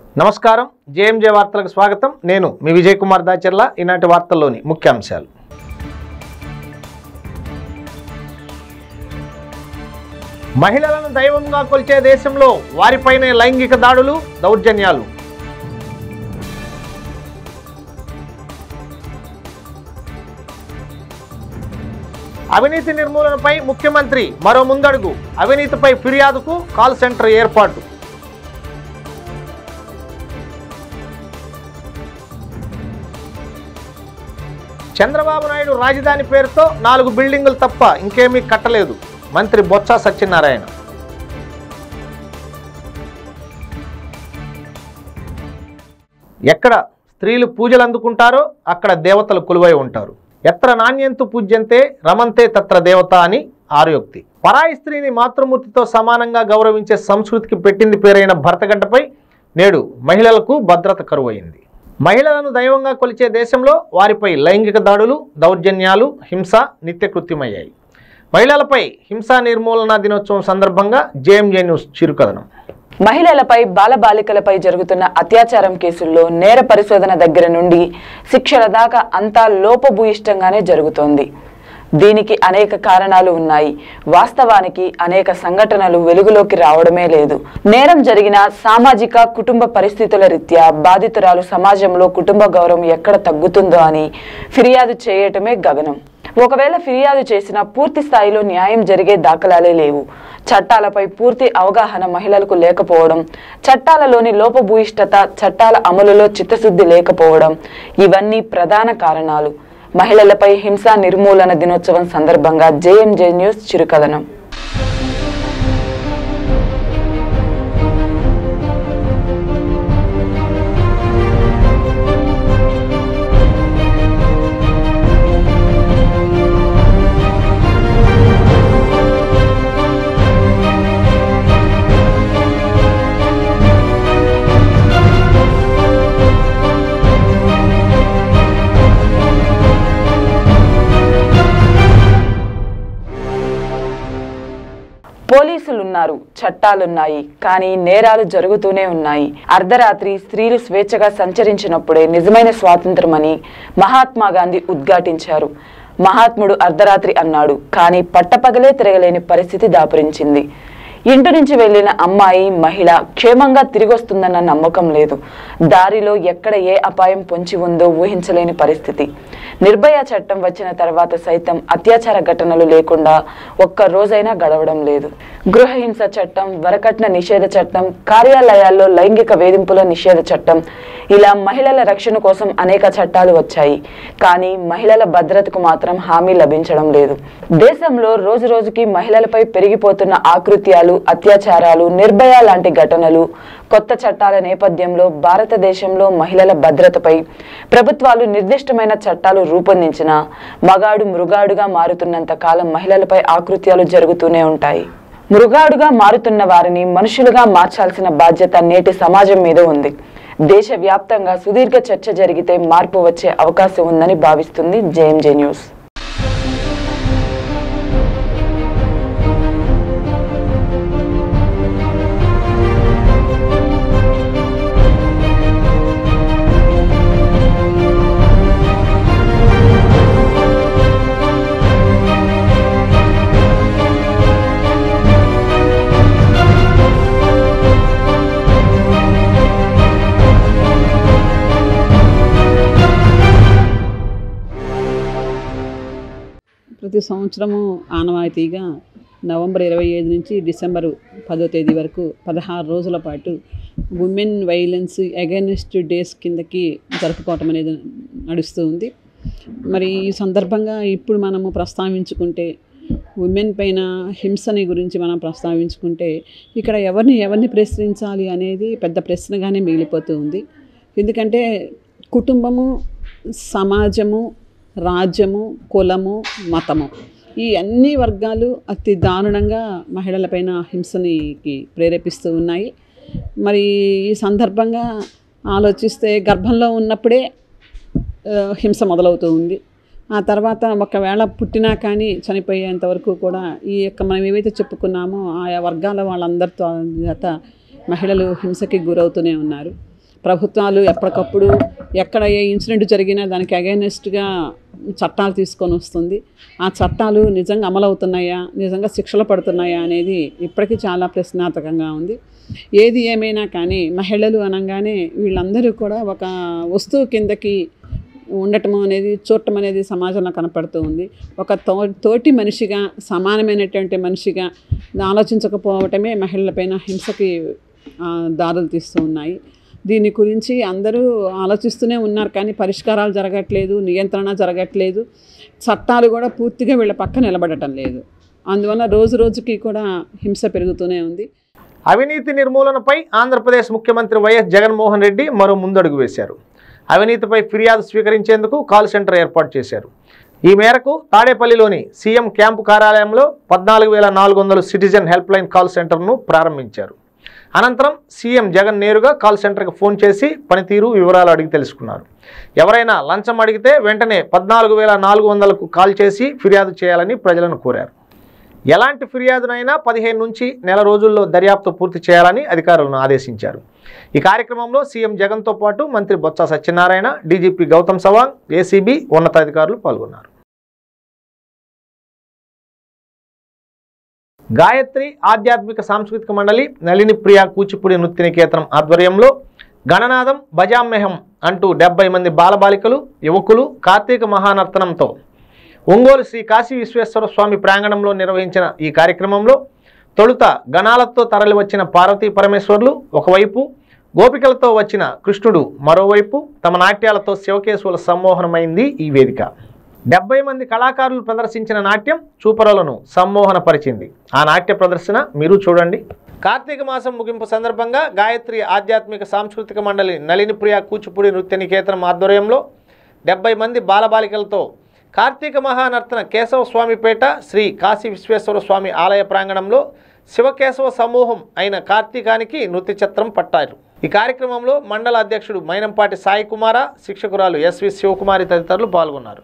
నమస్కారం జేఎంజే వార్తలకు స్వాగతం నేను మీ విజయ్ కుమార్ దాచర్ల ఈనాటి వార్తల్లోని ముఖ్యాంశాలు మహిళలను దైవంగా కొలిచే దేశంలో వారిపైనే లైంగిక దాడులు దౌర్జన్యాలు అవినీతి నిర్మూలనపై ముఖ్యమంత్రి మరో ముందడుగు అవినీతిపై ఫిర్యాదుకు కాల్ సెంటర్ ఏర్పాటు చంద్రబాబు నాయుడు రాజధాని పేరుతో నాలుగు బిల్డింగులు తప్ప ఇంకేమీ కట్టలేదు మంత్రి బొత్స సత్యనారాయణ ఎక్కడ స్త్రీలు పూజలు అందుకుంటారో అక్కడ దేవతలు కొలువై ఉంటారు ఎత్ర నాణ్యంతు పూజ్యంతే రమంతే తత్ర దేవత అని ఆర్యోక్తి పరాయి స్త్రీని మాతృమూర్తితో సమానంగా గౌరవించే సంస్కృతికి పెట్టింది పేరైన భరతగంటపై నేడు మహిళలకు భద్రత కరువైంది మహిళలను దైవంగా కొలిచే దేశంలో వారిపై లైంగిక దాడులు దౌర్జన్యాలు హింస నిత్యకృత్యమయ్యాయి మహిళలపై హింసా నిర్మూలన దినోత్సవం సందర్భంగా జేఎంజే న్యూస్ చిరుకథనం మహిళలపై బాలబాలికలపై జరుగుతున్న అత్యాచారం కేసుల్లో నేర పరిశోధన దగ్గర నుండి శిక్షల దాకా అంతా లోపభూయిష్టంగానే జరుగుతోంది దీనికి అనేక కారణాలు ఉన్నాయి వాస్తవానికి అనేక సంఘటనలు వెలుగులోకి రావడమే లేదు నేరం జరిగిన సామాజిక కుటుంబ పరిస్థితుల రీత్యా బాధితురాలు సమాజంలో కుటుంబ గౌరవం ఎక్కడ తగ్గుతుందో అని ఫిర్యాదు చేయటమే గగనం ఒకవేళ ఫిర్యాదు చేసినా పూర్తి స్థాయిలో న్యాయం జరిగే దాఖలాలే లేవు చట్టాలపై పూర్తి అవగాహన మహిళలకు లేకపోవడం చట్టాలలోని లోపభూయిష్టత చట్టాల అమలులో చిత్తశుద్ధి లేకపోవడం ఇవన్నీ ప్రధాన కారణాలు మహిళలపై హింసా నిర్మూలన దినోత్సవం సందర్భంగా జేఎంజే న్యూస్ చిరుకథనం పోలీసులున్నారు చట్టాలున్నాయి కానీ నేరాలు జరుగుతూనే ఉన్నాయి అర్ధరాత్రి స్త్రీలు స్వేచ్ఛగా సంచరించినప్పుడే నిజమైన స్వాతంత్రమని మహాత్మా గాంధీ ఉద్ఘాటించారు మహాత్ముడు అర్ధరాత్రి అన్నాడు కానీ పట్టపగలే తిరగలేని పరిస్థితి దాపురించింది ఇంటి నుంచి వెళ్లిన అమ్మాయి మహిళ క్షేమంగా తిరిగొస్తుందన్న నమ్మకం లేదు దారిలో ఎక్కడ ఏ అపాయం పొంచి ఉందో ఊహించలేని పరిస్థితి నిర్భయ చట్టం వచ్చిన తర్వాత సైతం అత్యాచార ఘటనలు లేకుండా ఒక్క రోజైనా గడవడం లేదు గృహహింస చట్టం వరకట్న నిషేధ చట్టం కార్యాలయాల్లో లైంగిక వేధింపుల నిషేధ చట్టం ఇలా మహిళల రక్షణ కోసం అనేక చట్టాలు వచ్చాయి కానీ మహిళల భద్రతకు మాత్రం హామీ లభించడం లేదు దేశంలో రోజు రోజుకి మహిళలపై పెరిగిపోతున్న ఆకృత్యాలు అత్యాచారాలు నిర్భయ లాంటి ఘటనలు కొత్త చట్టాల నేపథ్యంలో భారతదేశంలో మహిళల భద్రతపై ప్రభుత్వాలు నిర్దిష్టమైన చట్టాలు రూపొందించిన మగాడు మృగాడుగా మారుతున్నంత కాలం మహిళలపై ఆకృత్యాలు జరుగుతూనే ఉంటాయి మృగాడుగా మారుతున్న వారిని మనుషులుగా మార్చాల్సిన బాధ్యత నేటి సమాజం మీద ఉంది దేశవ్యాప్తంగా సుదీర్ఘ చర్చ జరిగితే మార్పు వచ్చే అవకాశం ఉందని భావిస్తుంది జేఎంజే న్యూస్ ప్రతి సంవత్సరము ఆనవాయితీగా నవంబర్ ఇరవై ఐదు నుంచి డిసెంబర్ పదో తేదీ వరకు పదహారు రోజుల పాటు ఉమెన్ వైలెన్స్ అగైనెస్ట్ డేస్ కిందకి జరుపుకోవటం అనేది నడుస్తూ ఉంది మరి ఈ సందర్భంగా ఇప్పుడు మనము ప్రస్తావించుకుంటే ఉమెన్ పైన హింసని గురించి మనం ప్రస్తావించుకుంటే ఇక్కడ ఎవరిని ఎవరిని ప్రశ్నించాలి అనేది పెద్ద ప్రశ్నగానే మిగిలిపోతూ ఉంది ఎందుకంటే కుటుంబము సమాజము రాజ్యము కులము మతము ఈ అన్ని వర్గాలు అతి దారుణంగా మహిళలపైన హింసనికి ప్రేరేపిస్తూ ఉన్నాయి మరి ఈ సందర్భంగా ఆలోచిస్తే గర్భంలో ఉన్నప్పుడే ఆ, హింస మొదలవుతూ ఉంది ఆ తర్వాత ఒకవేళ పుట్టినా కానీ చనిపోయేంత వరకు కూడా ఈ యొక్క మనం ఏవైతే చెప్పుకున్నామో ఆయా వర్గాల వాళ్ళందరితో చేత మహిళలు హింసకి గురవుతూనే ఉన్నారు ప్రభుత్వాలు ఎప్పటికప్పుడు ఎక్కడ ఏ ఇన్సిడెంట్ జరిగినా దానికి అగైనెస్ట్గా చట్టాలు తీసుకొని వస్తుంది ఆ చట్టాలు నిజంగా అమలవుతున్నాయా నిజంగా శిక్షలు పడుతున్నాయా అనేది ఇప్పటికీ చాలా ప్రశ్నార్థకంగా ఉంది ఏది ఏమైనా కానీ మహిళలు అనగానే వీళ్ళందరూ కూడా ఒక వస్తువు కిందకి ఉండటం అనేది చూడటం అనేది సమాజంలో కనపడుతూ ఉంది ఒక తో తోటి మనిషిగా సమానమైనటువంటి మనిషిగా ఆలోచించకపోవటమే మహిళలపైన హింసకి ఆ, దారులు తీస్తూ ఉన్నాయి దీని గురించి అందరూ ఆలోచిస్తూనే ఉన్నారు కానీ పరిష్కారాలు జరగట్లేదు నియంత్రణ జరగట్లేదు చట్టాలు కూడా పూర్తిగా వీళ్ళ పక్క నిలబడటం లేదు అందువల్ల రోజు రోజుకి కూడా హింస పెరుగుతూనే ఉంది అవినీతి నిర్మూలనపై ఆంధ్రప్రదేశ్ ముఖ్యమంత్రి వైఎస్ జగన్మోహన్ రెడ్డి మరో ముందడుగు వేశారు అవినీతిపై ఫిర్యాదు స్వీకరించేందుకు కాల్ సెంటర్ ఏర్పాటు చేశారు ఈ మేరకు తాడేపల్లిలోని సీఎం క్యాంపు కార్యాలయంలో పద్నాలుగు వేల నాలుగు వందలు సిటిజన్ హెల్ప్ లైన్ కాల్ సెంటర్ను ప్రారంభించారు అనంతరం సీఎం జగన్ నేరుగా కాల్ సెంటర్కి ఫోన్ చేసి పనితీరు వివరాలు అడిగి తెలుసుకున్నారు ఎవరైనా లంచం అడిగితే వెంటనే పద్నాలుగు వేల నాలుగు వందలకు కాల్ చేసి ఫిర్యాదు చేయాలని ప్రజలను కోరారు ఎలాంటి ఫిర్యాదునైనా పదిహేను నుంచి నెల రోజుల్లో దర్యాప్తు పూర్తి చేయాలని అధికారులను ఆదేశించారు ఈ కార్యక్రమంలో సీఎం జగన్తో పాటు మంత్రి బొత్స సత్యనారాయణ డీజీపీ గౌతమ్ సవాంగ్ ఏసీబీ ఉన్నతాధికారులు పాల్గొన్నారు గాయత్రి ఆధ్యాత్మిక సాంస్కృతిక మండలి నళిని ప్రియ కూచిపూడి నృత్య నికేతనం ఆధ్వర్యంలో గణనాదం బజామ్మెహం అంటూ డెబ్బై మంది బాలబాలికలు యువకులు కార్తీక మహానర్తనంతో ఒంగోలు శ్రీ కాశీ విశ్వేశ్వర స్వామి ప్రాంగణంలో నిర్వహించిన ఈ కార్యక్రమంలో తొలుత గణాలతో తరలివచ్చిన పార్వతీ పరమేశ్వర్లు ఒకవైపు గోపికలతో వచ్చిన కృష్ణుడు మరోవైపు తమ నాట్యాలతో శివకేశవుల సమ్మోహనమైంది ఈ వేదిక డెబ్బై మంది కళాకారులు ప్రదర్శించిన నాట్యం చూపరులను సమ్మోహనపరిచింది ఆ నాట్య ప్రదర్శన మీరు చూడండి కార్తీక మాసం ముగింపు సందర్భంగా గాయత్రి ఆధ్యాత్మిక సాంస్కృతిక మండలి నళినిప్రియ కూచిపూడి నృత్య నికేతనం ఆధ్వర్యంలో డెబ్బై మంది బాలబాలికలతో కార్తీక మహానర్తన కేశవ స్వామిపేట శ్రీ కాశీ విశ్వేశ్వర స్వామి ఆలయ ప్రాంగణంలో శివకేశవ సమూహం అయిన కార్తీకానికి నృత్య చిత్రం పట్టారు ఈ కార్యక్రమంలో మండల అధ్యక్షుడు మైనంపాటి సాయి కుమార శిక్షకురాలు ఎస్వి శివకుమారి తదితరులు పాల్గొన్నారు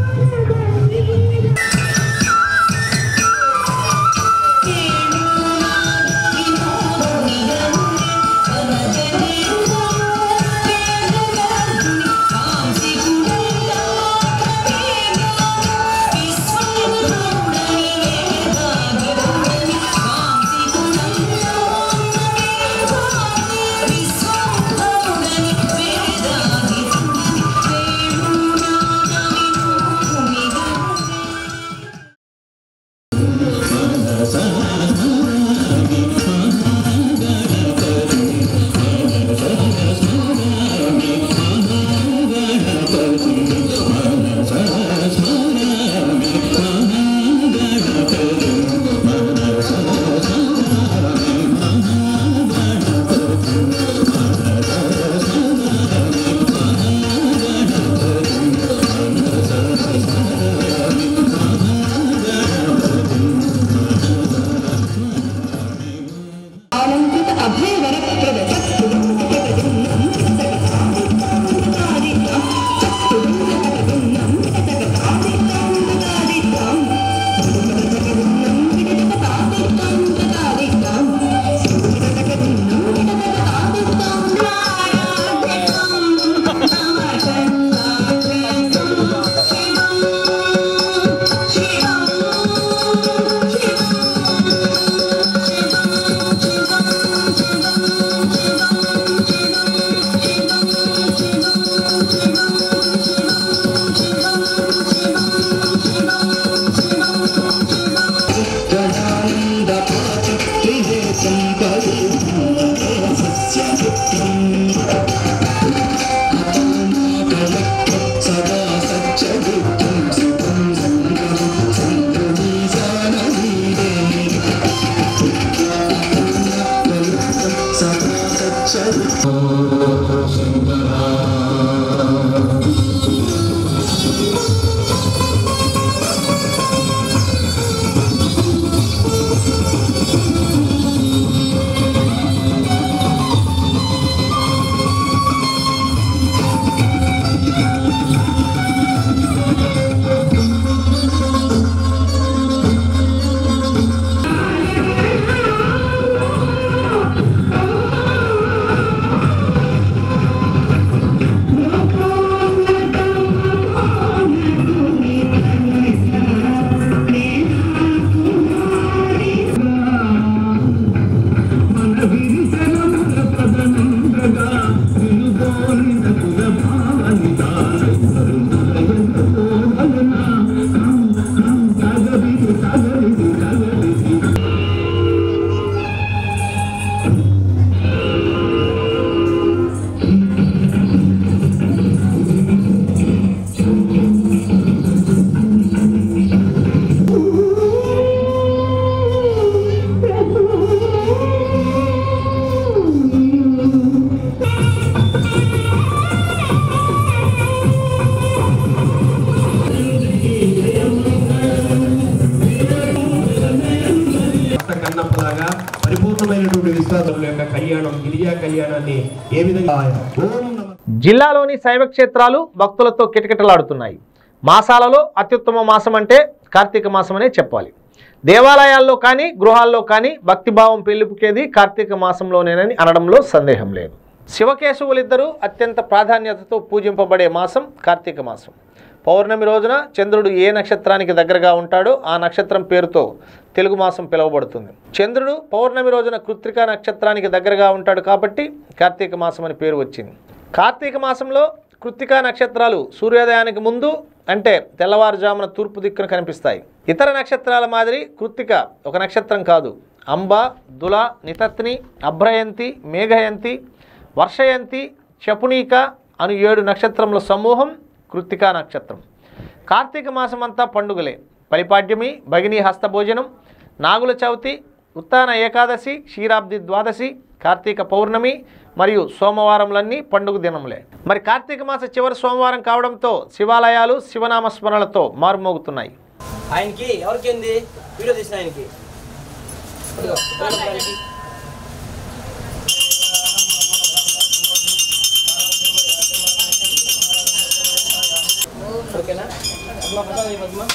ఆలంకృత అభయవర ప్రద కన్నప్పలాగా పరిపూర్ణమైనటువంటి విశ్వాసముల యొక్క కళ్యాణం గిరిజా కళ్యాణాన్ని ఏ విధంగా ఓం నమః జిల్లాలోని శైవ క్షేత్రాలు భక్తులతో కిటకిటలాడుతున్నాయి మాసాలలో అత్యుత్తమ మాసం అంటే కార్తీక మాసమనే చెప్పాలి దేవాలయాల్లో కానీ గృహాల్లో కానీ భక్తిభావం పెళ్ళిపుకేది కార్తీక మాసంలోనేనని అనడంలో సందేహం లేదు శివకేశవులిద్దరూ అత్యంత ప్రాధాన్యతతో పూజింపబడే మాసం కార్తీక మాసం పౌర్ణమి రోజున చంద్రుడు ఏ నక్షత్రానికి దగ్గరగా ఉంటాడో ఆ నక్షత్రం పేరుతో తెలుగు మాసం పిలువబడుతుంది చంద్రుడు పౌర్ణమి రోజున కృత్రికా నక్షత్రానికి దగ్గరగా ఉంటాడు కాబట్టి కార్తీక మాసం అని పేరు వచ్చింది కార్తీక మాసంలో కృత్తికా నక్షత్రాలు సూర్యోదయానికి ముందు అంటే తెల్లవారుజామున తూర్పు దిక్కున కనిపిస్తాయి ఇతర నక్షత్రాల మాదిరి కృత్తిక ఒక నక్షత్రం కాదు అంబ దుల నితత్ని అభ్రయంతి మేఘయంతి వర్షయంతి శపునీక అను ఏడు నక్షత్రముల సమూహం కృత్తికా నక్షత్రం కార్తీక మాసం అంతా పండుగలే పరిపాడ్యమి భగిని హస్తభోజనం నాగుల చవితి ఉత్తాన ఏకాదశి క్షీరాబ్ది ద్వాదశి కార్తీక పౌర్ణమి మరియు సోమవారంలన్నీ పండుగ దినములే మరి కార్తీక మాస చివరి సోమవారం కావడంతో శివాలయాలు శివనామస్మరణలతో మారుమోగుతున్నాయి ఆయనకి ఎవరికి ఏంది వీడియో తీసిన ఆయనకి ఇదిగో, ఆయనకి. ఓకేనా పద్మ పద్మ ఈ పద్మ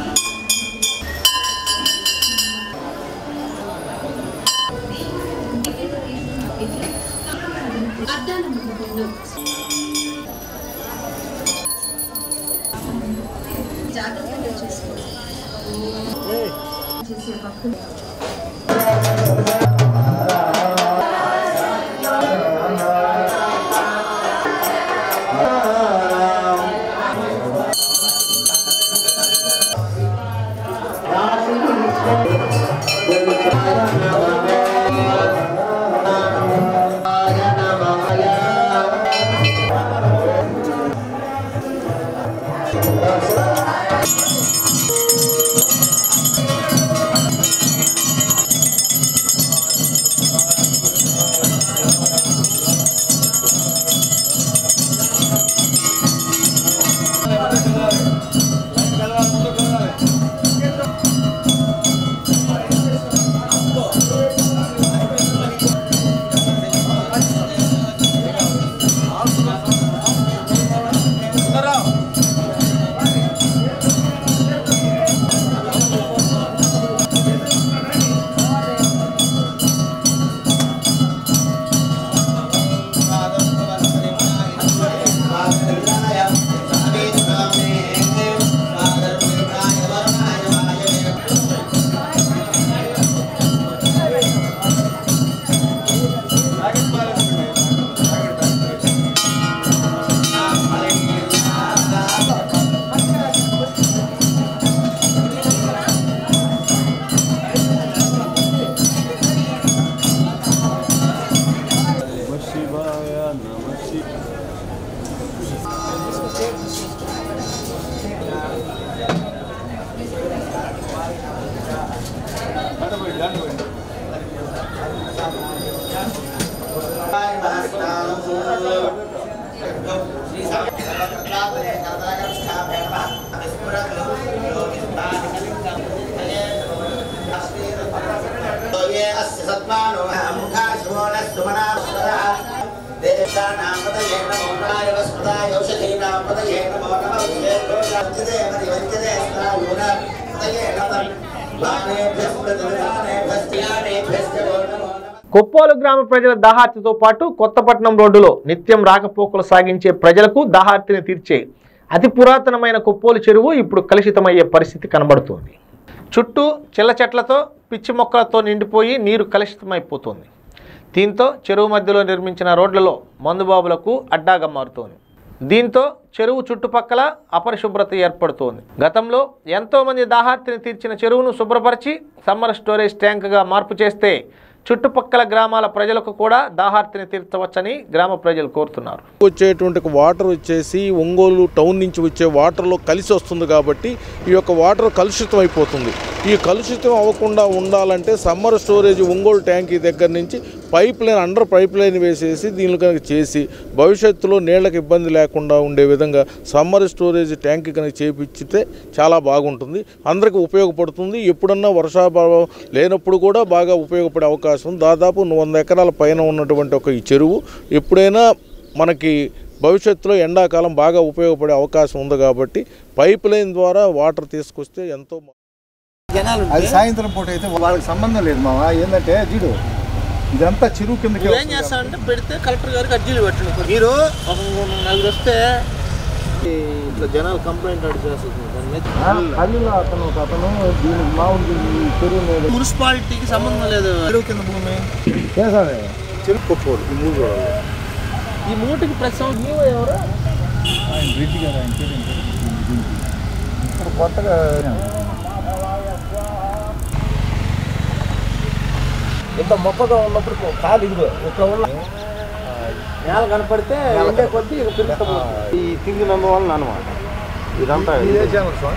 కొప్పోలు గ్రామ ప్రజల దాహార్తితో పాటు కొత్తపట్నం రోడ్డులో నిత్యం రాకపోకలు సాగించే ప్రజలకు దాహార్తిని తీర్చే అతి పురాతనమైన కొప్పోలు చెరువు ఇప్పుడు కలుషితమయ్యే పరిస్థితి కనబడుతోంది చుట్టూ చిల్ల చెట్లతో పిచ్చి మొక్కలతో నిండిపోయి నీరు కలుషితమైపోతుంది దీంతో చెరువు మధ్యలో నిర్మించిన రోడ్లలో మందుబాబులకు అడ్డాగా మారుతోంది దీంతో చెరువు చుట్టుపక్కల అపరిశుభ్రత ఏర్పడుతోంది గతంలో ఎంతోమంది దాహార్తిని తీర్చిన చెరువును శుభ్రపరిచి సమ్మర్ స్టోరేజ్ ట్యాంక్గా మార్పు చేస్తే చుట్టుపక్కల గ్రామాల ప్రజలకు కూడా దాహార్తిని తీర్చవచ్చని గ్రామ ప్రజలు కోరుతున్నారు వచ్చేటువంటి వాటర్ వచ్చేసి ఒంగోలు టౌన్ నుంచి వచ్చే వాటర్లో కలిసి వస్తుంది కాబట్టి ఈ యొక్క వాటర్ కలుషితం అయిపోతుంది ఈ కలుషితం అవ్వకుండా ఉండాలంటే సమ్మర్ స్టోరేజ్ ఒంగోలు ట్యాంకీ దగ్గర నుంచి pipeline under pipeline వేసేసి దీనిలో కనుక చేసి భవిష్యత్తులో నీళ్ళకి ఇబ్బంది లేకుండా ఉండే విధంగా సమ్మర్ స్టోరేజ్ ట్యాంక్ కనుక చేపించితే చాలా బాగుంటుంది అందరికీ ఉపయోగపడుతుంది ఎప్పుడన్నా వర్షాభావం లేనప్పుడు కూడా బాగా ఉపయోగపడే అవకాశం ఉంది. దాదాపు వంద ఎకరాల పైన ఉన్నటువంటి ఒక ఈ చెరువు ఎప్పుడైనా మనకి భవిష్యత్తులో ఎండాకాలం బాగా ఉపయోగపడే అవకాశం ఉంది కాబట్టి పైప్ లైన్ ద్వారా వాటర్ తీసుకొస్తే ఎంతో జనాలు అది సాయంత్రం పూట అయితే వాళ్ళకి సంబంధం లేదు మావా ఏంటంటే జీడు ఇదంతా చెరువు కిందకి ఏం చేస్తామంటే పెడితే కలెక్టర్ గారికి అర్జీలు పెట్టండి మీరు ఒక నలుగురు వస్తే ఇట్లా జనాలు కంప్లైంట్ అడిగి చేస్తుంది దాని మీద పల్లెలో అతను ఒక అతను దీనికి మామూలు ఈ చెరువు మీద మున్సిపాలిటీకి సంబంధం లేదు చెరువు కింద భూమి చేసాడే చెరువు కొట్టుకోడు ఈ మూడు రోజులు ఈ మూటికి ప్రతి సంవత్సరం నీవు ఎవరు ఆయన రెడ్డి గారు ఆయన పేరు ఏం పేరు? దీనికి. ఇప్పుడు కొత్తగా ఇంత మొక్కగా ఉన్నప్పుడు కాదు ఇదిగో ఇట్లా ఉన్న నేల కనపడితే ఉండే కొద్దీ ఇక పెరుగుతూ పోతుంది. ఈ తిరిగినందువల్ల అనమాట ఇదంతా ఇదే ఛానల్ సార్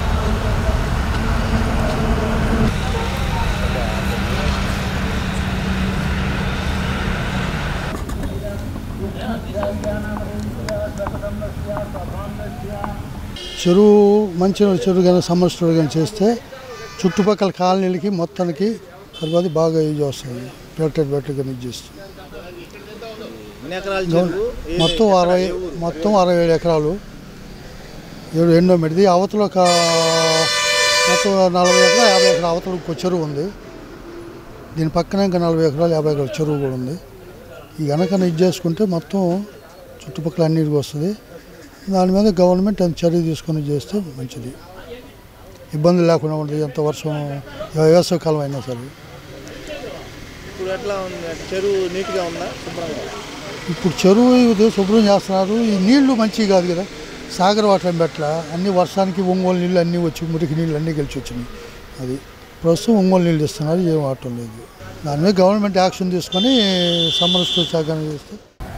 చెరువు మంచి చెరువు కానీ సమ్మర్ స్టోర్ కానీ చేస్తే చుట్టుపక్కల కాలనీలకి మొత్తానికి సరిపోతే బాగా యూజ్ వస్తుంది బెటర్ బెటర్గా యూజ్ చేస్తుంది ఎన్ని ఎకరాల చెరువు మొత్తం అరవై మొత్తం అరవై ఏడు ఎకరాలు ఏడు ఎన్నో మెడిది అవతల ఒక మొత్తం నలభై ఎకరాలు యాభై ఎకరాలు అవతల ఇంకో చెరువు ఉంది దీని పక్కన ఇంకా నలభై ఎకరాలు యాభై ఎకరాల చెరువు కూడా ఉంది ఈ గనక ఇది చేసుకుంటే మొత్తం చుట్టుపక్కల అన్నిటికి వస్తుంది దాని మీద గవర్నమెంట్ అంత చర్య తీసుకొని చేస్తే మంచిది ఇబ్బంది లేకుండా ఉంటుంది ఎంత వర్షం వేసవికాలం అయినా సరే ఇప్పుడు ఎట్లా ఉంది చెరువు నీట్గా ఉందా శుభ్రంగా ఇప్పుడు చెరువు ఇది శుభ్రం చేస్తున్నారు ఈ నీళ్లు మంచివి కాదు కదా సాగర్ వాటర్ ఏం పెట్టలా అన్ని వర్షానికి ఒంగోలు నీళ్ళు అన్నీ వచ్చి మురికి నీళ్ళు అన్నీ గెలిచి వచ్చినాయి అది ప్రస్తుతం ఒంగోలు నీళ్ళు ఇస్తున్నారు ఏం వాడటం లేదు దాని మీద గవర్నమెంట్ యాక్షన్ తీసుకొని సమ్మర్ స్టోర్ శాఖ చేస్తే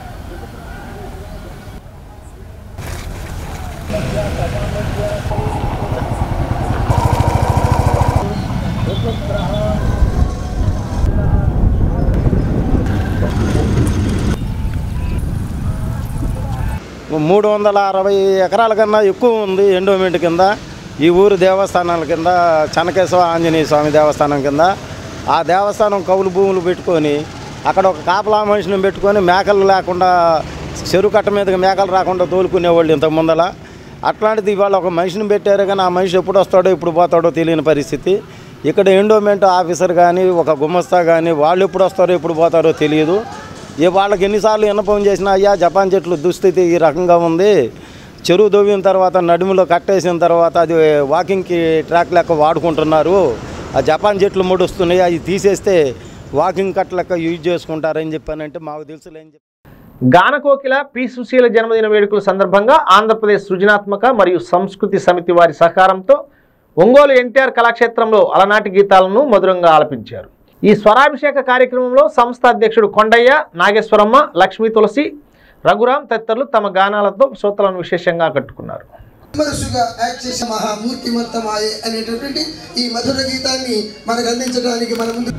మూడు వందల అరవై ఎకరాల కన్నా ఎక్కువ ఉంది ఎండోమెంట్ కింద ఈ ఊరు దేవస్థానాల కింద చనకేశ్వర ఆంజనేయ స్వామి దేవస్థానం కింద ఆ దేవస్థానం కౌలు భూములు పెట్టుకొని అక్కడ ఒక కాపలా మనిషిని పెట్టుకొని మేకలు లేకుండా చెరువు కట్ట మీదకి మేకలు రాకుండా తోలుకునేవాళ్ళు ఇంత ముందల అట్లాంటిది ఇవాళ ఒక మనిషిని పెట్టారు కానీ ఆ మనిషి ఎప్పుడు వస్తాడో ఎప్పుడు పోతాడో తెలియని పరిస్థితి ఇక్కడ ఎండోమెంట్ ఆఫీసర్ కానీ ఒక గుమస్తా కానీ వాళ్ళు ఎప్పుడు వస్తారో ఎప్పుడు పోతారో తెలియదు ఏ వాళ్ళకి ఎన్నిసార్లు విన్నపం చేసినా అయ్యా జపాన్ చెట్లు దుస్థితి ఈ రకంగా ఉంది చెరువు దొవ్విన తర్వాత నడుములో కట్టేసిన తర్వాత అది వాకింగ్కి ట్రాక్ లెక్క వాడుకుంటున్నారు ఆ జపాన్ చెట్లు ముడుస్తున్నాయి అవి తీసేస్తే వాకింగ్ కట్ లెక్క యూజ్ చేసుకుంటారని చెప్పానంటే మాకు తెలుసులేని చెప్పి గానకోకిల పి సుశీల జన్మదిన వేడుకల సందర్భంగా ఆంధ్రప్రదేశ్ సృజనాత్మక మరియు సంస్కృతి సమితి వారి సహకారంతో ఒంగోలు ఎన్టీఆర్ కళాక్షేత్రంలో అలనాటి గీతాలను మధురంగా ఆలపించారు ఈ స్వరాభిషేక కార్యక్రమంలో సంస్థ అధ్యక్షుడు కొండయ్య నాగేశ్వరమ్మ లక్ష్మీ తులసి రఘురాం తదితరులు తమ గానాలతో శ్రోతలను విశేషంగా ఆకట్టుకున్నారు మనసుగా యాక్ట్ చేసే మహామూర్తిమంతమాయే అనేటటువంటి ఈ మధుర గీతాన్ని మనకు అందించడానికి మన ముందు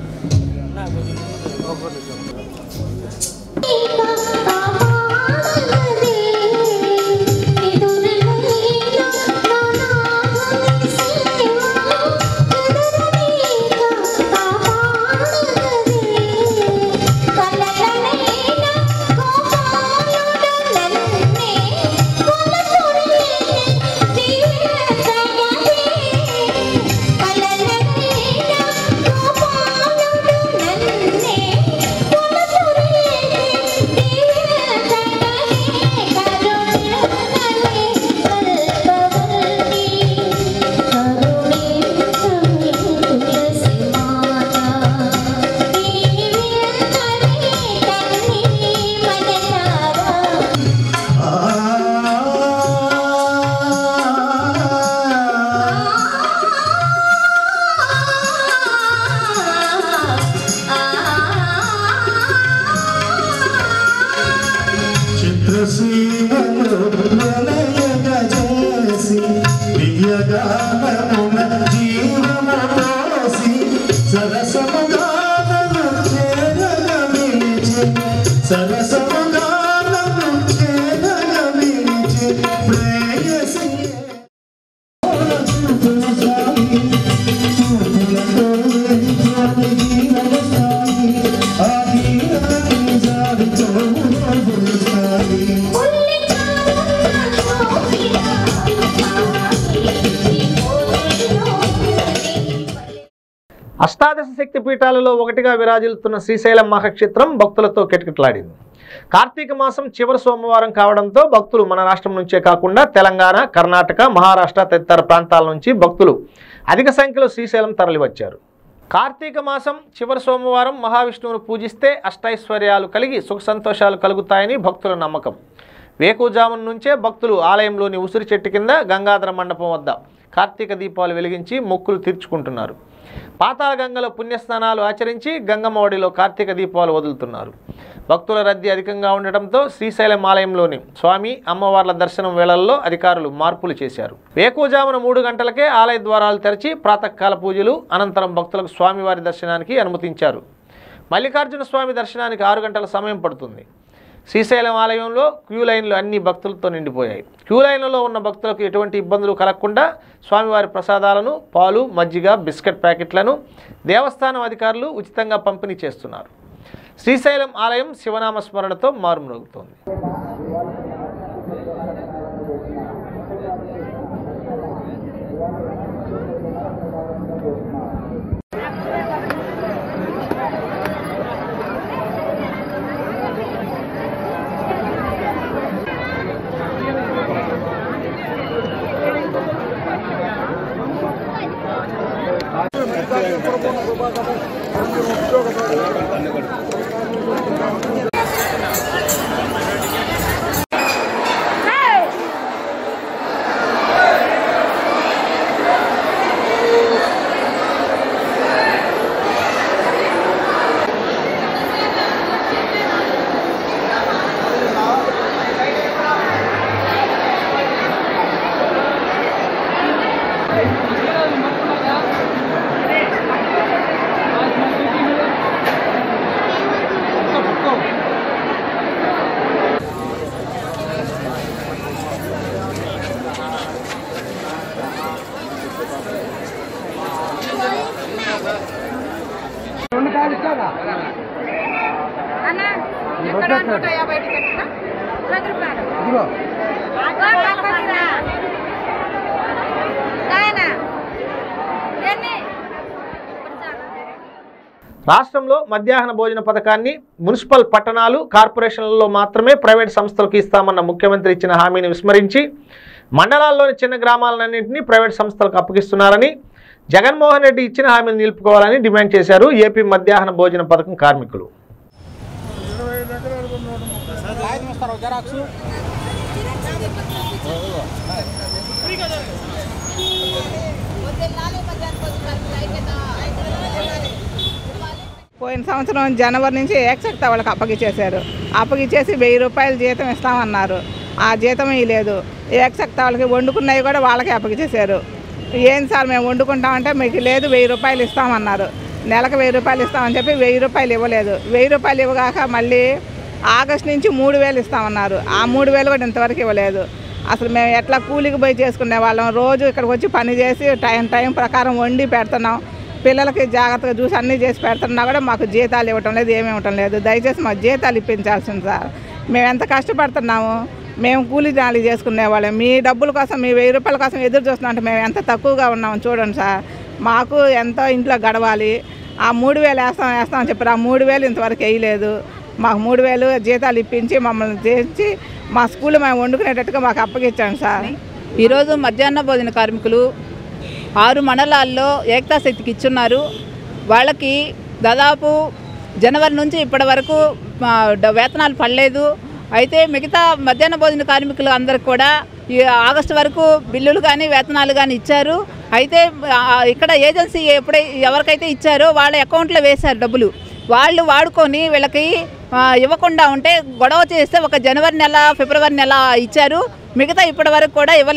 సరసముగా సరసముగా నన్ను చేదగా మించి ప్రేయసి అష్టాదశ శక్తి పీఠాలలో ఒకటిగా విరాజిల్లుతున్న శ్రీశైలం మహాక్షేత్రం భక్తులతో కిటకిటలాడింది కార్తీక మాసం చివరి సోమవారం కావడంతో భక్తులు మన రాష్ట్రం నుంచే కాకుండా తెలంగాణ కర్ణాటక మహారాష్ట్ర తదితర ప్రాంతాల నుంచి భక్తులు అధిక సంఖ్యలో శ్రీశైలం తరలివచ్చారు కార్తీక మాసం చివరి సోమవారం మహావిష్ణువును పూజిస్తే అష్టైశ్వర్యాలు కలిగి సుఖ సంతోషాలు కలుగుతాయని భక్తుల నమ్మకం వేకుజామున నుంచే భక్తులు ఆలయంలోని ఉసిరి చెట్టు కింద గంగాధర మండపం వద్ద కార్తీక దీపాలు వెలిగించి మొక్కులు తీర్చుకుంటున్నారు పాతాళ గంగలో పుణ్యస్నానాలు ఆచరించి గంగమ్మ ఒడిలో కార్తీక దీపాలు వదులుతున్నారు భక్తుల రద్దీ అధికంగా ఉండటంతో శ్రీశైలం ఆలయంలోని స్వామి అమ్మవార్ల దర్శనం వేళల్లో అధికారులు మార్పులు చేశారు వేకువజామున మూడు గంటలకే ఆలయ ద్వారాలు తెరిచి ప్రాతకాల పూజలు అనంతరం భక్తులకు స్వామివారి దర్శనానికి అనుమతించారు మల్లికార్జున స్వామి దర్శనానికి ఆరు గంటల సమయం పడుతుంది శ్రీశైలం ఆలయంలో క్యూ లైన్లు అన్ని భక్తులతో నిండిపోయాయి క్యూ లైన్లలో ఉన్న భక్తులకు ఎటువంటి ఇబ్బందులు కలగకుండా స్వామివారి ప్రసాదాలను పాలు మజ్జిగ బిస్కెట్ ప్యాకెట్లను దేవస్థానం అధికారులు ఉచితంగా పంపిణీ చేస్తున్నారు శ్రీశైలం ఆలయం శివనామ స్మరణతో మారుమ్రోగుతోంది రాష్ట్రంలో మధ్యాహ్న భోజన పథకాన్ని మున్సిపల్ పట్టణాలు కార్పొరేషన్లలో మాత్రమే ప్రైవేట్ సంస్థలకు ఇస్తామన్న ముఖ్యమంత్రి ఇచ్చిన హామీని విస్మరించి మండలాల్లోని చిన్న గ్రామాలన్నింటినీ ప్రైవేట్ సంస్థలకు అప్పగిస్తున్నారని జగన్మోహన్ రెడ్డి ఇచ్చిన హామీని నిలుపుకోవాలని డిమాండ్ చేశారు ఏపీ మధ్యాహ్న భోజన పథకం కార్మికులు పోయిన సంవత్సరం జనవరి నుంచి ఏక్సెక్ట్ వాళ్ళకి అప్పగిచ్చేశారు అప్పగిచ్చేసి వెయ్యి రూపాయలు జీతం ఇస్తామన్నారు ఆ జీతం ఇవ్వలేదు ఏక్సెక్ట్ వాళ్ళకి వండుకున్నవి కూడా వాళ్ళకే అప్పగిచ్చేశారు ఏం సార్ మేము వండుకుంటామంటే మీకు లేదు వెయ్యి రూపాయలు ఇస్తామన్నారు నెలకు వెయ్యి రూపాయలు ఇస్తామని చెప్పి వెయ్యి రూపాయలు ఇవ్వలేదు వెయ్యి రూపాయలు ఇవ్వగాక మళ్ళీ ఆగస్ట్ నుంచి మూడు వేలు ఇస్తామన్నారు ఆ మూడు వేలు కూడా ఇంతవరకు ఇవ్వలేదు అసలు మేము ఎట్లా కూలికి పోయి చేసుకునే వాళ్ళం రోజు ఇక్కడికి వచ్చి పని చేసి టైం టైం ప్రకారం వండి పెడుతున్నాం పిల్లలకి జాగ్రత్తగా చూసి అన్నీ చేసి పెడుతున్నా కూడా మాకు జీతాలు ఇవ్వటం లేదు ఏమి ఇవ్వటం లేదు దయచేసి మాకు జీతాలు ఇప్పించాల్సింది సార్ మేము ఎంత కష్టపడుతున్నాము మేము కూలీ జాలి చేసుకునే వాళ్ళం మీ డబ్బుల కోసం మీ వెయ్యి రూపాయల కోసం ఎదురు చూస్తున్నాం అంటే మేము ఎంత తక్కువగా ఉన్నాము చూడండి సార్ మాకు ఎంతో ఇంట్లో గడవాలి ఆ మూడు వేలు వేస్తాం వేస్తాం అని చెప్పారు ఆ మూడు వేలు ఇంతవరకు వేయలేదు మాకు మూడు వేలు జీతాలు ఇప్పించి మమ్మల్ని చేసి మా స్కూల్ మేము వండుకునేటట్టుగా మాకు అప్పగించండి సార్ ఈరోజు మధ్యాహ్న భోజన కార్మికులు ఆరు మండలాల్లో ఏకతా శక్తికి ఇచ్చున్నారు వాళ్ళకి దాదాపు జనవరి నుంచి ఇప్పటి వరకు ఆ, డ- వేతనాలు పడలేదు అయితే మిగతా మధ్యాహ్న భోజన కార్మికులు అందరికి కూడా ఈ ఆగస్టు వరకు బిల్లులు కానీ వేతనాలు కానీ ఇచ్చారు అయితే ఆ, ఇక్కడ ఏజెన్సీ ఎప్పుడై ఎవరికైతే ఇచ్చారో వాళ్ళ అకౌంట్లో వేశారు డబ్బులు వాళ్ళు వాడుకొని వీళ్ళకి ఆ, ఇవ్వకుండా ఉంటే గొడవ చేస్తే ఒక జనవరి నెల ఫిబ్రవరి నెల ఇచ్చారు మిగతా ఇప్పటి వరకు కూడా ఇవ్వలేదు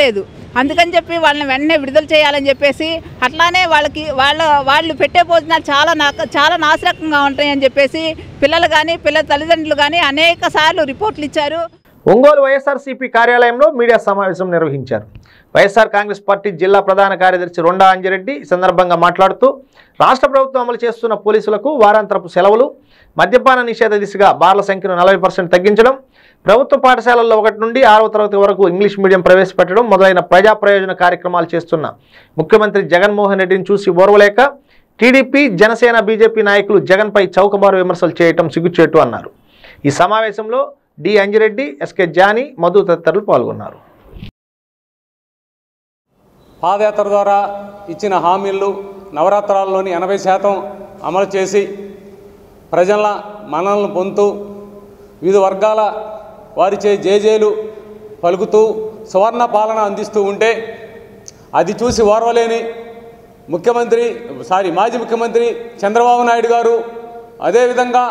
అందుకని చెప్పి వాళ్ళని వెంటనే విడుదల చేయాలని చెప్పేసి అట్లానే వాళ్ళకి వాళ్ళ వాళ్ళు పెట్టే భోజనాలు చాలా నాకు చాలా నాశరకంగా ఉంటాయని చెప్పేసి పిల్లలు కానీ పిల్లల తల్లిదండ్రులు కానీ అనేక సార్లు రిపోర్ట్లు ఇచ్చారు ఒంగోలు వైఎస్ఆర్సీపీ కార్యాలయంలో మీడియా సమావేశం నిర్వహించారు వైఎస్ఆర్ కాంగ్రెస్ పార్టీ జిల్లా ప్రధాన కార్యదర్శి రొండా అంజిరెడ్డి ఈ సందర్భంగా మాట్లాడుతూ రాష్ట్ర ప్రభుత్వం అమలు చేస్తున్న పోలీసులకు వారాంతరపు సెలవులు మద్యపాన నిషేధ దిశగా బార్ల సంఖ్యను నలభై పర్సెంట్ తగ్గించడం ప్రభుత్వ పాఠశాలల్లో ఒకటి నుండి ఆరవ తరగతి వరకు ఇంగ్లీష్ మీడియం ప్రవేశపెట్టడం మొదలైన ప్రజా ప్రయోజన కార్యక్రమాలు చేస్తున్న ముఖ్యమంత్రి జగన్మోహన్ రెడ్డిని చూసి ఓర్వలేక టీడీపీ జనసేన బీజేపీ నాయకులు జగన్పై చౌకబారు విమర్శలు చేయటం సిగ్గుచేటు అన్నారు ఈ సమావేశంలో డి అంజిరెడ్డి ఎస్కే జానీ మధు తదితరులు పాల్గొన్నారు పాదయాత్ర ద్వారా ఇచ్చిన హామీలు నవరాత్రాల్లోని ఎనభై శాతం అమలు చేసి ప్రజల మనల్ని పొందుతూ వివిధ వర్గాల వారిచే జేజేలు పలుకుతూ సువర్ణ పాలన అందిస్తూ ఉంటే అది చూసి ఓర్వలేని ముఖ్యమంత్రి సారీ మాజీ ముఖ్యమంత్రి చంద్రబాబు నాయుడు గారు అదేవిధంగా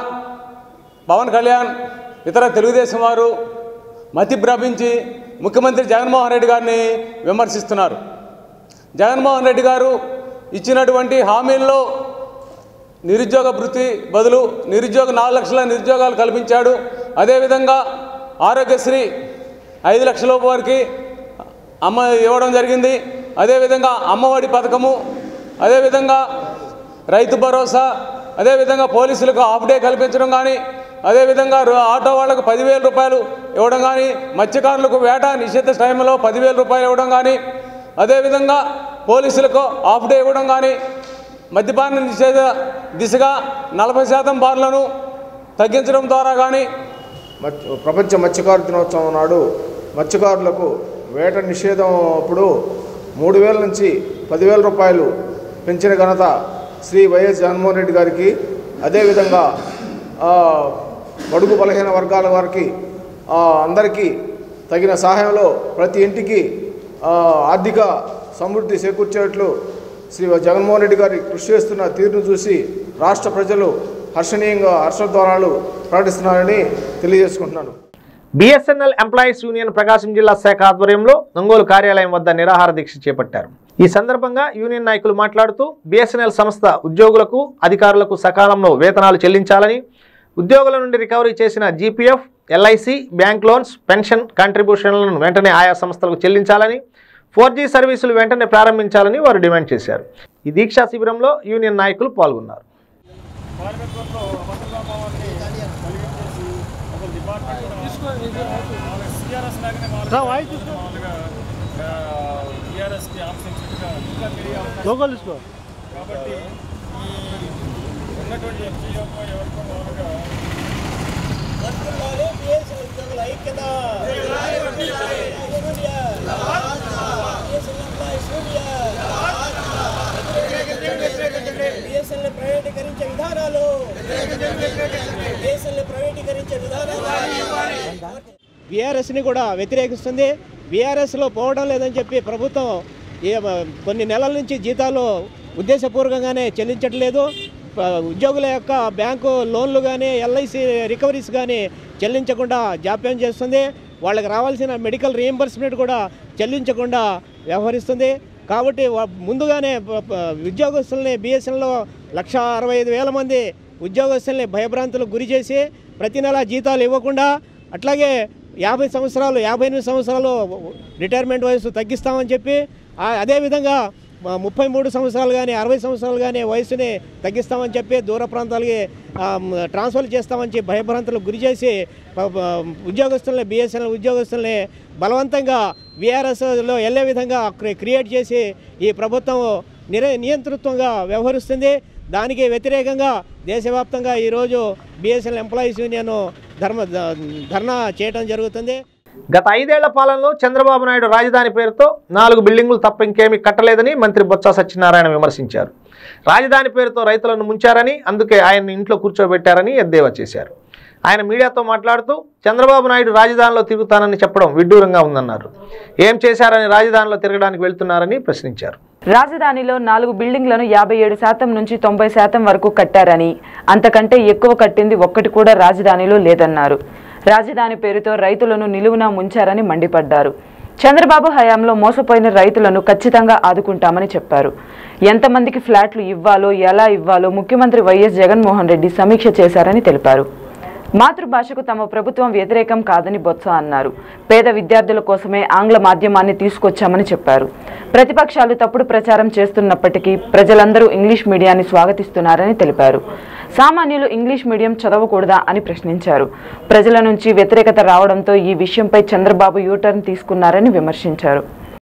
పవన్ కళ్యాణ్ ఇతర తెలుగుదేశం వారు మతి భ్రమించి ముఖ్యమంత్రి జగన్మోహన్ రెడ్డి గారిని విమర్శిస్తున్నారు జగన్మోహన్ రెడ్డి గారు ఇచ్చినటువంటి హామీల్లో నిరుద్యోగ భృతి బదులు నిరుద్యోగ నాలుగు లక్షల నిరుద్యోగాలు కల్పించాడు అదేవిధంగా ఆరోగ్యశ్రీ ఐదు లక్షల వారికి అమ్మ ఇవ్వడం జరిగింది అదేవిధంగా అమ్మఒడి పథకము అదేవిధంగా రైతు భరోసా అదేవిధంగా పోలీసులకు హాఫ్ డే కల్పించడం కానీ అదేవిధంగా రు- ఆటో వాళ్ళకు పదివేల రూపాయలు ఇవ్వడం కానీ మత్స్యకారులకు వేట నిషేధ టైంలో పదివేల రూపాయలు ఇవ్వడం కానీ అదేవిధంగా పోలీసులకు హాఫ్ డే ఇవ్వడం కానీ మద్యపాన నిషేధ దిశగా నలభై శాతం బార్లను తగ్గించడం ద్వారా కానీ మత్స్య ప్రపంచ మత్స్యకారు దినోత్సవం నాడు మత్స్యకారులకు వేట నిషేధం అప్పుడు మూడు వేల నుంచి పదివేల రూపాయలు పెంచిన ఘనత శ్రీ వైఎస్ జగన్మోహన్ రెడ్డి గారికి అదేవిధంగా ఆ, బడుగు బలహీన వర్గాల వారికి ఆ, అందరికీ తగిన సహాయంలో ప్రతి ఇంటికి ఆ, ఆర్థిక సమృద్ధి చేకూర్చేట్లు శ్రీ జగన్మోహన్ రెడ్డి గారి కృషి చేస్తున్న తీరును చూసి రాష్ట్ర ప్రజలు హర్షణీయంగా హర్షధ్వానాలు ప్రకటిస్తున్నారని తెలియజేసుకుంటున్నాను బిఎస్ఎన్ఎల్ ఎంప్లాయీస్ యూనియన్ ప్రకాశం జిల్లా శాఖ ఆధ్వర్యంలో ఒంగోలు కార్యాలయం వద్ద నిరాహార దీక్ష చేపట్టారు ఈ సందర్భంగా యూనియన్ నాయకులు మాట్లాడుతూ బిఎస్ఎన్ఎల్ సంస్థ ఉద్యోగులకు అధికారులకు సకాలంలో వేతనాలు చెల్లించాలని ఉద్యోగుల నుండి రికవరీ చేసిన GPF LIC bank loans pension కాంట్రిబ్యూషన్లను వెంటనే ఆయా సంస్థలకు చెల్లించాలని ఫోర్ జీ సర్వీసులు వెంటనే ప్రారంభించాలని వారు డిమాండ్ చేశారు ఈ దీక్షా శిబిరంలో యూనియన్ నాయకులు పాల్గొన్నారు లోగోలు తీసుకో కాబట్టి ఈ ఉన్నటువంటి FGF ఎవరికో మామూలుగా ఐక్యత బిఎస్ఎల్ ప్రైవేటీకరించే విధానాలు బిఎస్ఎల్ ప్రైవేటీకరించే విధానాలు బీఆర్ఎస్ని కూడా వ్యతిరేకిస్తుంది బీఆర్ఎస్లో పోవడం లేదని చెప్పి ప్రభుత్వం ఏ- కొన్ని నెలల నుంచి జీతాలు ఉద్దేశపూర్వకంగానే చెల్లించట్లేదు ప- ఉద్యోగుల యొక్క బ్యాంకు లోన్లు కానీ ఎల్ఐసి రికవరీస్ కానీ చెల్లించకుండా జాప్యం చేస్తుంది వాళ్ళకి రావాల్సిన మెడికల్ రీఎంబర్స్మెంట్ కూడా చెల్లించకుండా వ్యవహరిస్తుంది కాబట్టి వా- ముందుగానే ప- ప- ఉద్యోగస్తుల్ని బిఎస్ఎన్లో లక్ష అరవై ఐదు వేల మంది ఉద్యోగస్తుల్ని భయభ్రాంతులకు గురి చేసి ప్రతి నెల జీతాలు ఇవ్వకుండా అట్లాగే యాభై సంవత్సరాలు యాభై ఎనిమిది సంవత్సరాలు రిటైర్మెంట్ వయసు తగ్గిస్తామని చెప్పి ఆ- అదేవిధంగా మ- ముప్పై మూడు సంవత్సరాలు కానీ అరవై సంవత్సరాలు కానీ వయసుని తగ్గిస్తామని చెప్పి దూర ప్రాంతాలకి ఆ, మ్, ట్రాన్స్ఫర్ చేస్తామని చెప్పి భయభ్రాంతులకు గురి చేసి ప- ప- ఉద్యోగస్తుల్ని బిఎస్ఎన్ఎల్ ఉద్యోగస్తుల్ని బలవంతంగా విఆర్ఎస్లో వెళ్ళే విధంగా క్రి- క్రియేట్ చేసి ఈ ప్రభుత్వం నిర నియంతృత్వంగా వ్యవహరిస్తుంది దానికి వ్యతిరేకంగా దేశవ్యాప్తంగా ఈరోజు బిఎస్ఎన్ఎల్ ఎంప్లాయీస్ యూనియన్ ధర్మ ధ- ధర్నా చేయడం జరుగుతుంది గత ఐదేళ్ల పాలనలో చంద్రబాబు నాయుడు రాజధాని పేరుతో నాలుగు బిల్డింగులు తప్ప ఇంకేమీ కట్టలేదని మంత్రి బొత్స సత్యనారాయణ విమర్శించారు రాజధాని పేరుతో రైతులను ముంచారని అందుకే ఆయన్ని ఇంట్లో కూర్చోబెట్టారని ఎద్దేవా చేశారు ఆయన మీడియాతో మాట్లాడుతూ చంద్రబాబు నాయుడు రాజధానిలో తిరుగుతానని చెప్పడం విడ్డూరంగా ఉందన్నారు ఏం చేశారని రాజధానిలో తిరగడానికి వెళ్తున్నారని ప్రశ్నించారు రాజధానిలో నాలుగు బిల్డింగ్లను యాభై ఏడు శాతం నుంచి తొంభై శాతం వరకు కట్టారని అంతకంటే ఎక్కువ కట్టింది ఒక్కటి కూడా రాజధానిలో లేదన్నారు రాజధాని పేరుతో రైతులను నిలువునా ముంచారని మండిపడ్డారు చంద్రబాబు హయాంలో మోసపోయిన రైతులను ఖచ్చితంగా ఆదుకుంటామని చెప్పారు ఎంతమందికి ఫ్లాట్లు ఇవ్వాలో ఎలా ఇవ్వాలో ముఖ్యమంత్రి వైఎస్ జగన్మోహన్ రెడ్డి సమీక్ష చేశారని తెలిపారు మాతృభాషకు తమ ప్రభుత్వం వ్యతిరేకం కాదని బొత్స అన్నారు పేద విద్యార్థుల కోసమే ఆంగ్ల మాధ్యమాన్ని తీసుకొచ్చామని చెప్పారు ప్రతిపక్షాలు తప్పుడు ప్రచారం చేస్తున్నప్పటికీ ప్రజలందరూ ఇంగ్లీష్ మీడియాన్ని స్వాగతిస్తున్నారని తెలిపారు సామాన్యులు ఇంగ్లీష్ మీడియం చదవకూడదా అని ప్రశ్నించారు ప్రజల నుంచి వ్యతిరేకత రావడంతో ఈ విషయంపై చంద్రబాబు యూటర్న్ తీసుకున్నారని విమర్శించారు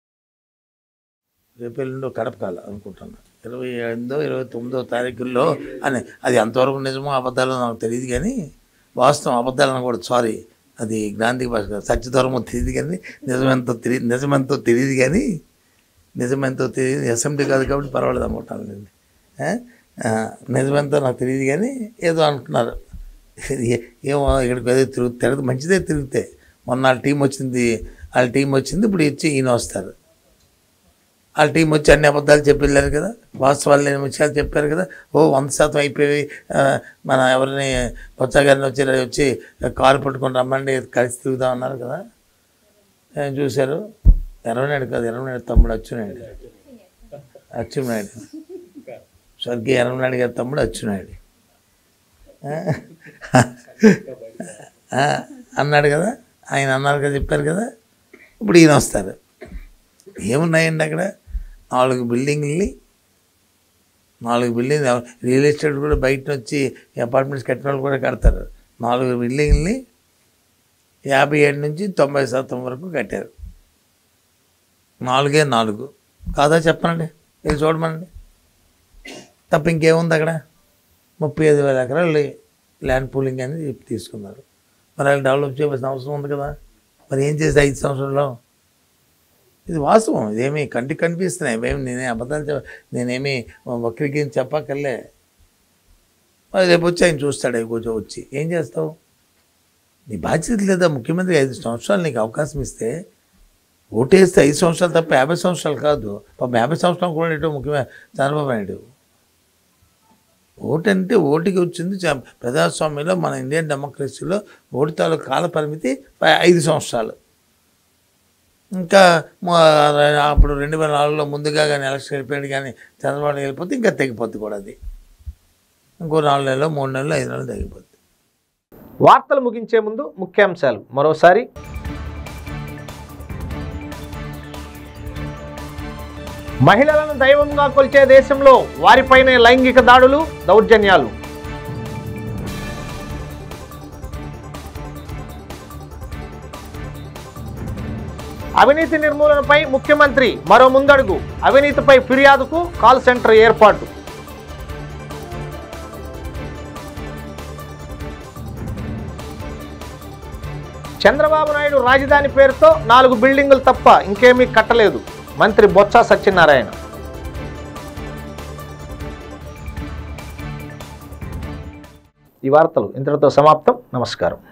రేపు ఎల్లుండో కడప కాల అనుకుంటున్నా ఇరవై ఎనిమిదో ఇరవై తొమ్మిదో తారీఖుల్లో అని అది అంతవరకు నిజమో అబద్ధాలో నాకు తెలియదు కానీ వాస్తవం అబద్ధాలను కూడా సారీ అది గాంధీ భాష కాదు సత్యధర్మో తెలియదు కానీ నిజమెంతో తెలియదు నిజమెంతో తెలియదు కానీ నిజమెంతో తెలియదు అసెంబ్లీ కాదు కాబట్టి పర్వాలేదు అనుకుంటాను నేను ఆ? ఆ, నిజమెంతో నాకు తెలియదు కానీ ఏదో అంటున్నారు ఏ- ఏమో ఇక్కడికి ఏదో తిరుగు తిరగదు మంచిదే తిరిగితే మొన్న వాళ్ళ టీం వచ్చింది వాళ్ళ టీం వచ్చింది ఇప్పుడు ఇచ్చి ఈయన వస్తారు వాళ్ళ టీం వచ్చి అన్ని అబద్ధాలు చెప్పి వెళ్ళారు కదా వాస్తవాలు లేని విషయాలు చెప్పారు కదా ఓ వంద శాతం అయిపోయి ఆ, మన ఎవరిని బొత్స గారిని వచ్చి వచ్చి కారు పట్టుకొని రమ్మండి కలిసి తిరుగుదాం అన్నారు కదా ఏం చూశారు ఎర్రనాయుడు కాదు ఎర్రనాయుడు తమ్ముడు అచ్చునాయుడు అచ్చునాయుడు స్వర్గీయ ఎర్రనాయుడు గారి తమ్ముడు అచ్చునాయుడు ఆ? ఆ, అన్నాడు కదా ఆయన అన్నారు కదా చెప్పారు కదా ఇప్పుడు ఈయన వస్తారు ఏమున్నాయండి అక్కడ నాలుగు బిల్డింగ్లని నాలుగు బిల్డింగ్ రియల్ ఎస్టేట్ కూడా బయట వచ్చి అపార్ట్మెంట్స్ కట్టిన వాళ్ళు కూడా కడతారు నాలుగు బిల్డింగ్ని యాభై ఏడు నుంచి తొంభై శాతం వరకు కట్టారు నాలుగే నాలుగు కాదా చెప్పనండి ఇది చూడమనండి తప్ప ఇంకేముంది అక్కడ ముప్పై ఐదు వేల ఎకరాలు ల్యాండ్ పూలింగ్ అనేది చెప్పి తీసుకున్నారు మరి వాళ్ళు డెవలప్ చేయవలసిన అవసరం ఉంది కదా మరి ఏం చేస్తే ఐదు సంవత్సరాల్లో ఇది వాస్తవం ఇదేమి కంటికి కనిపిస్తున్నాయి ఇవేమి నేనే అబద్ధాలు చెప్ నేనేమి వక్రికి చెప్పక్కర్లే మరి రేపు వచ్చి ఆయన చూస్తాడు అవి కొంచెం వచ్చి ఏం చేస్తావు నీ బాధ్యత లేదా ముఖ్యమంత్రి ఐదు సంవత్సరాలు నీకు అవకాశం ఇస్తే ఓటేస్తే ఐదు సంవత్సరాలు తప్ప యాభై సంవత్సరాలు కాదు పాపం యాభై సంవత్సరాలు కూడా ఇటు ముఖ్యమైన చంద్రబాబు నాయుడు ఓటు అంటే ఓటుకి వచ్చింది చ- ప్రజాస్వామ్యంలో మన ఇండియన్ డెమోక్రసీలో ఓటు తాలూకు కాల పరిమితి ప- ఐదు సంవత్సరాలు ఇంకా మా- అప్పుడు రెండు వేల నాలుగులో ముందుగా కానీ ఎలక్షన్ వెళ్ళిపోయాడు కానీ చంద్రబాబు నాయుడు వెళ్ళిపోతే ఇంకా తెగిపోద్ది కూడా అది ఇంకో నాలుగు నెలలు మూడు నెలలు ఐదు నెలలు తెగిపోద్ది వార్తలు ముగించే ముందు ముఖ్యాంశాలు మరోసారి మహిళలను దైవంగా కొలిచే దేశంలో వారిపైనే లైంగిక దాడులు దౌర్జన్యాలు అవినీతి నిర్మూలనపై ముఖ్యమంత్రి మరో ముందడుగు అవినీతిపై ఫిర్యాదుకు కాల్ సెంటర్ ఏర్పాటు చంద్రబాబు నాయుడు రాజధాని పేరుతో నాలుగు బిల్డింగులు తప్ప ఇంకేమీ కట్టలేదు మంత్రి బొత్స సత్యనారాయణ ఈ వార్తలు ఇంతటితో సమాప్తం నమస్కారం